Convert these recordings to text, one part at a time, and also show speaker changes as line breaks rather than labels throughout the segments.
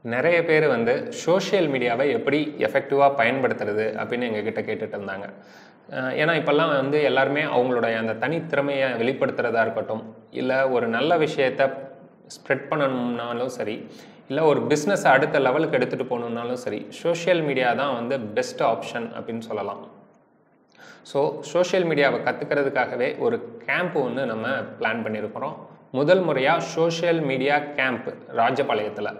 நிறைய பேர் வந்து சோஷியல் மீடியாவை எப்படி எஃபெக்டிவாக பயன்படுத்துறது அப்படின்னு எங்ககிட்ட கேட்டுட்டு இருந்தாங்க அஹ் ஏன்னா இப்போல்லாம் வந்து எல்லாருமே அவங்களுடைய அந்த தனித்திறமையை வெளிப்படுத்துகிறதா இருக்கட்டும் இல்லை ஒரு நல்ல விஷயத்தை ஸ்ப்ரெட் பண்ணணும்னாலும் சரி இல்லை ஒரு பிஸ்னஸை அடுத்த லெவலுக்கு எடுத்துகிட்டு போகணுன்னாலும் சரி சோஷியல் மீடியா தான் வந்து பெஸ்ட் ஆப்ஷன் அப்படின்னு சொல்லலாம் ஸோ சோஷியல் மீடியாவை கற்றுக்கிறதுக்காகவே ஒரு கேம்ப் ஒன்று நம்ம பிளான் பண்ணியிருக்கிறோம் முதல் முறையாக சோஷியல் மீடியா கேம்ப் ராஜபாளையத்தில்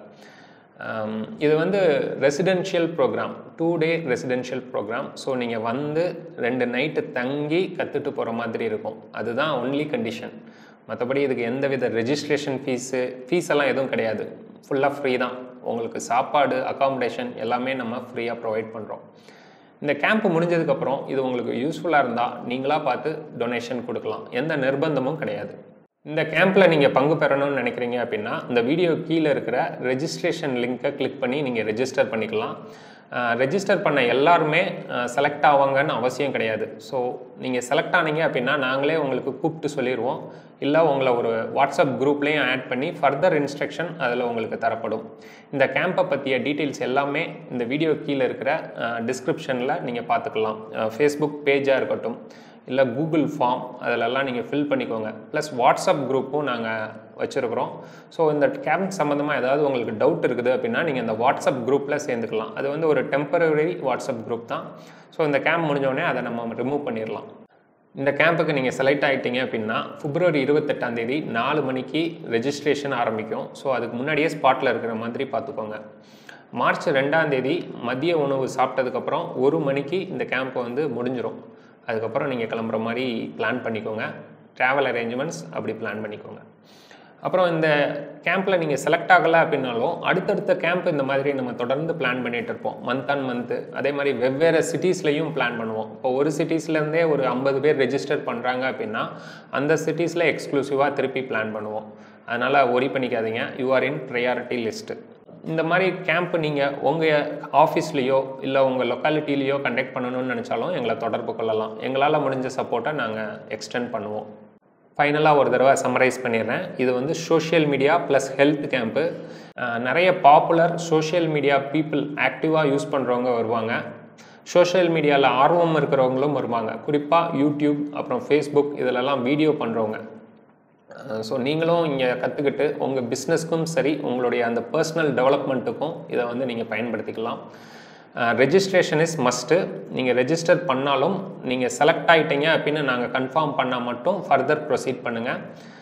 ஆம், இது வந்து residential program two day residential program so நீங்கள் வந்து ரெண்டு நைட்டு தங்கி கற்றுட்டு போகிற மாதிரி இருக்கும் அதுதான் ஒன்லி கண்டிஷன் மற்றபடி இதுக்கு எந்தவித ரெஜிஸ்ட்ரேஷன் ஃபீஸு ஃபீஸ் எல்லாம் எதுவும் கிடையாது ஃபுல்லாக ஃப்ரீ தான் உங்களுக்கு சாப்பாடு அகாமடேஷன் எல்லாமே நம்ம ஃப்ரீயாக ப்ரொவைட் பண்ணுறோம் இந்த கேம்ப் முடிஞ்சதுக்கப்புறம் இது உங்களுக்கு யூஸ்ஃபுல்லாக இருந்தால் நீங்களாக பார்த்து டொனேஷன் கொடுக்கலாம் எந்த நிர்பந்தமும் கிடையாது இந்த கேம்பில் நீங்கள் பங்கு பெறணும்னு நினைக்கிறீங்க அப்படின்னா இந்த வீடியோ கீழே இருக்கிற ரெஜிஸ்ட்ரேஷன் லிங்க்கை கிளிக் பண்ணி நீங்கள் ரெஜிஸ்டர் பண்ணிக்கலாம் ரெஜிஸ்டர் பண்ண எல்லாருமே செலக்ட் ஆவாங்கன்னு அவசியம் கிடையாது ஸோ நீங்கள் செலக்ட் ஆனீங்க அப்படின்னா நாங்களே உங்களுக்கு கூப்பிட்டு சொல்லிடுவோம் இல்லை உங்களை ஒரு வாட்ஸ்அப் குரூப்லேயும் ஆட் பண்ணி ஃபர்தர் இன்ஸ்ட்ரக்ஷன் அதில் உங்களுக்கு தரப்படும் இந்த கேம்பை பற்றிய டீட்டெயில்ஸ் எல்லாமே இந்த வீடியோ கீழே இருக்கிற டிஸ்கிரிப்ஷனில் நீங்கள் பார்த்துக்கலாம் ஃபேஸ்புக் பேஜாக இருக்கட்டும் இல்லை கூகுள் ஃபார்ம் அதிலெல்லாம் நீங்கள் ஃபில் பண்ணிக்கோங்க ப்ளஸ் வாட்ஸ்அப் குரூப்பும் நாங்கள் வச்சுருக்குறோம் ஸோ இந்த கேம்ப் சம்மந்தமாக ஏதாவது உங்களுக்கு டவுட் இருக்குது அப்படின்னா நீங்கள் இந்த வாட்ஸ்அப் குரூப்பில் சேர்ந்துக்கலாம் அது வந்து ஒரு டெம்பரரி வாட்ஸ்அப் குரூப் தான் ஸோ இந்த கேம்ப் முடிஞ்சோடனே அதை நம்ம ரிமூவ் பண்ணிடலாம் இந்த கேம்புக்கு நீங்கள் செலக்ட் ஆகிட்டீங்க அப்படின்னா பிப்ரவரி இருபத்தெட்டாம் தேதி நாலு மணிக்கு ரெஜிஸ்ட்ரேஷன் ஆரம்பிக்கும் ஸோ அதுக்கு முன்னாடியே ஸ்பாட்டில் இருக்கிற மாதிரி பார்த்துக்கோங்க மார்ச் ரெண்டாம் தேதி மதிய உணவு சாப்பிட்டதுக்கப்புறம் ஒரு மணிக்கு இந்த கேம்ப் வந்து முடிஞ்சிடும் அதுக்கப்புறம் நீங்கள் கிளம்புற மாதிரி பிளான் பண்ணிக்கோங்க ட்ராவல் அரேஞ்ச்மெண்ட்ஸ் அப்படி பிளான் பண்ணிக்கோங்க அப்புறம் இந்த கேம்பில் நீங்கள் செலக்ட் ஆகலை அப்படின்னாலும் அடுத்தடுத்த கேம்ப் இந்த மாதிரி நம்ம தொடர்ந்து பிளான் பண்ணிகிட்டு இருப்போம் மந்த் ஆன் மந்த்து அதே மாதிரி வெவ்வேறு சிட்டிஸ்லையும் பிளான் பண்ணுவோம் இப்போ ஒரு சிட்டிஸ்லேருந்தே ஒரு ஐம்பது பேர் ரெஜிஸ்டர் பண்ணுறாங்க அப்படின்னா அந்த சிட்டிஸில் எக்ஸ்க்ளூசிவாக திருப்பி பிளான் பண்ணுவோம் அதனால் ஒரி பண்ணிக்காதீங்க you are in priority list இந்த மாதிரி கேம்ப் நீங்கள் உங்கள் ஆஃபீஸ்லேயோ இல்லை உங்கள் லொக்காலிட்டிலேயோ கண்டக்ட் பண்ணணும்னு நினச்சாலும் எங்களை தொடர்பு கொள்ளலாம் எங்களால் முடிஞ்ச சப்போர்ட்டை நாங்கள் எக்ஸ்டெண்ட் பண்ணுவோம் ஃபைனலாக ஒரு தடவை சம்மரைஸ் பண்ணிடுறேன் இது வந்து social media plus health camp நிறைய பாப்புலர் சோஷியல் மீடியா பீப்புள் ஆக்டிவாக யூஸ் பண்ணுறவங்க வருவாங்க சோஷியல் மீடியாவில் ஆர்வம் இருக்கிறவங்களும் வருவாங்க குறிப்பாக யூடியூப் அப்புறம் ஃபேஸ்புக் இதிலெல்லாம் வீடியோ பண்ணுறவங்க ஸோ நீங்களும் இங்கே கற்றுக்கிட்டு உங்கள் பிஸ்னஸ்க்கும் சரி உங்களுடைய அந்த பர்சனல் டெவலப்மெண்ட்டுக்கும் இதை வந்து நீங்கள் பயன்படுத்திக்கலாம் ரெஜிஸ்ட்ரேஷன் இஸ் மஸ்ட்டு நீங்கள் ரெஜிஸ்டர் பண்ணாலும் நீங்கள் செலக்ட் ஆகிட்டீங்க அப்படின்னு நாங்கள் கன்ஃபார்ம் பண்ணால் மட்டும் ஃபர்தர் ப்ரொசீட் பண்ணுங்கள்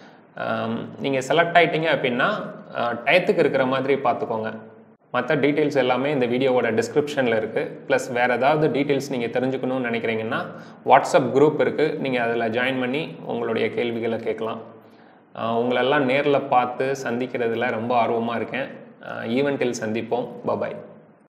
நீங்கள் செலக்ட் ஆகிட்டீங்க அப்படின்னா டயத்துக்கு இருக்கிற மாதிரி பார்த்துக்கோங்க மற்ற டீட்டெயில்ஸ் எல்லாமே இந்த வீடியோவோட டிஸ்கிரிப்ஷனில் இருக்குது ப்ளஸ் வேறு ஏதாவது டீட்டெயில்ஸ் நீங்கள் தெரிஞ்சுக்கணும்னு நினைக்கிறீங்கன்னா வாட்ஸ்அப் குரூப் இருக்குது நீங்கள் அதில் ஜாயின் பண்ணி உங்களுடைய கேள்விகளை கேட்கலாம் உங்களெல்லாம் நேரில் பார்த்து சந்திக்கிறதுல ரொம்ப ஆர்வமாக இருக்கேன் ஈவெண்ட்டில் சந்திப்போம் பபாய்